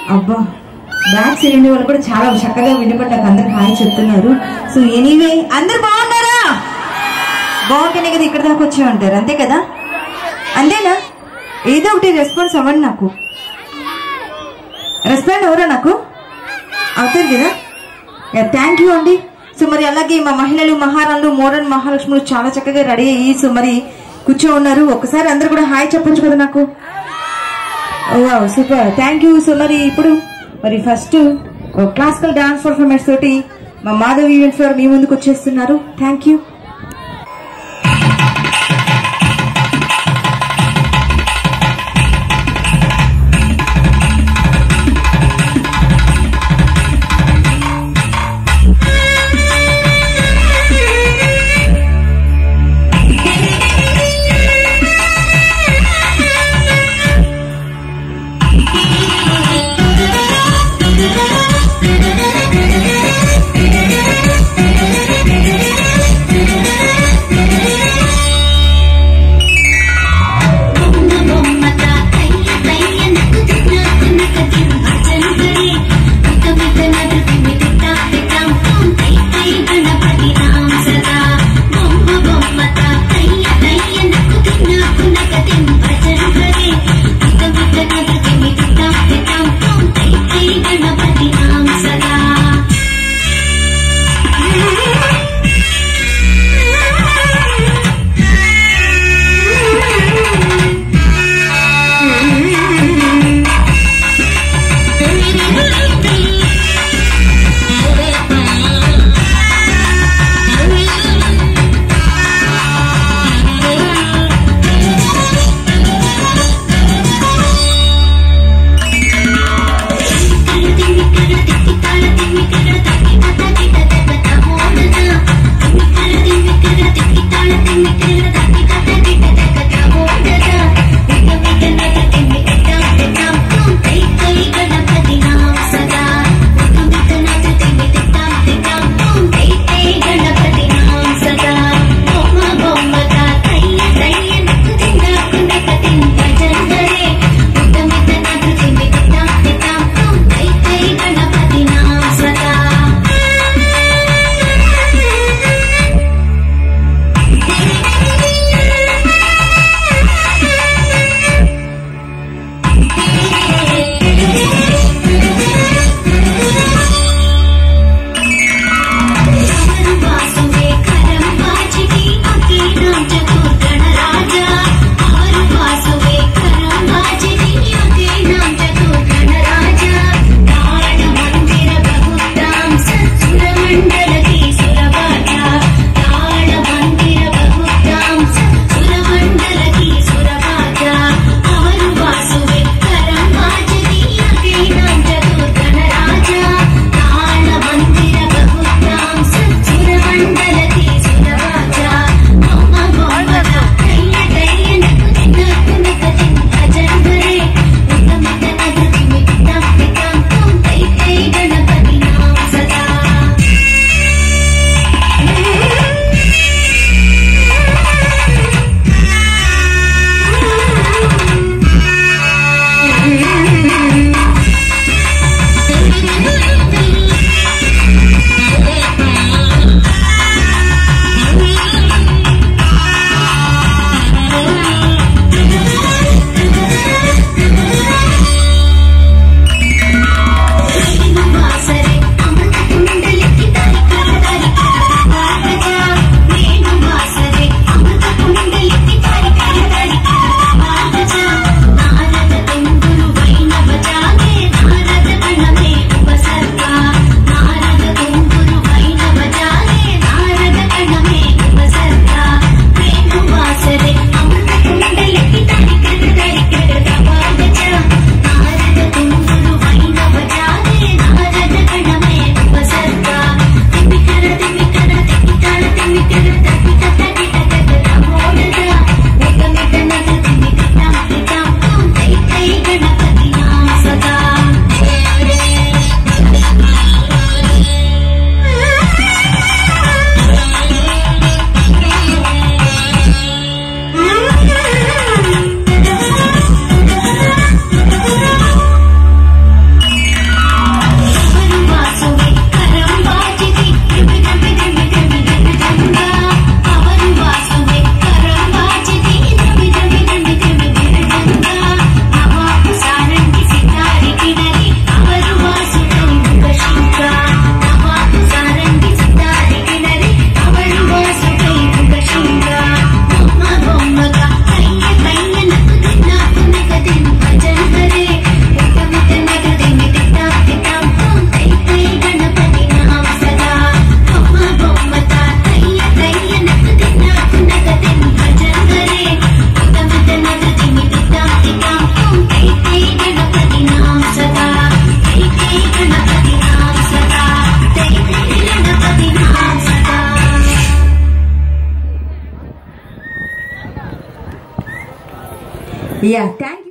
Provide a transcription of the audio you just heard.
అబ్బా back side ఉండే వాళ్ళు కూడా చాలా చక్కగా వినపడి నాకు అందరు హాయ్ చెప్తున్నారు సో ఎనీవే అందరు బాగున్నారా బాగుంటేనే కదా ఇక్కడ దాకా వచ్చే ఉంటారు అంతే కదా అంతేనా ఏదో ఒకటి రెస్పాన్స్ అవ్వండి నాకు రెస్పాండ్ ఎవరా నాకు అవుతారు కదా థ్యాంక్ యూ అండి సో మరి అలాగే మా మహిళలు మహారాణులు మోడర్న్ మహాలక్ష్ములు చాలా చక్కగా రెడీ అయ్యి సో మరి కూర్చో ఉన్నారు ఒకసారి అందరు కూడా హాయ్ చెప్పొచ్చు కదా నాకు సూపర్ థ్యాంక్ యూ సో మరి ఇప్పుడు మరి ఫస్ట్ క్లాసికల్ డాన్స్ పర్ఫార్మెన్స్ తోటి మా మాధవి ఈవెంట్స్ వారు మీ ముందుకు వచ్చేస్తున్నారు thank you Thank you. Yeah thank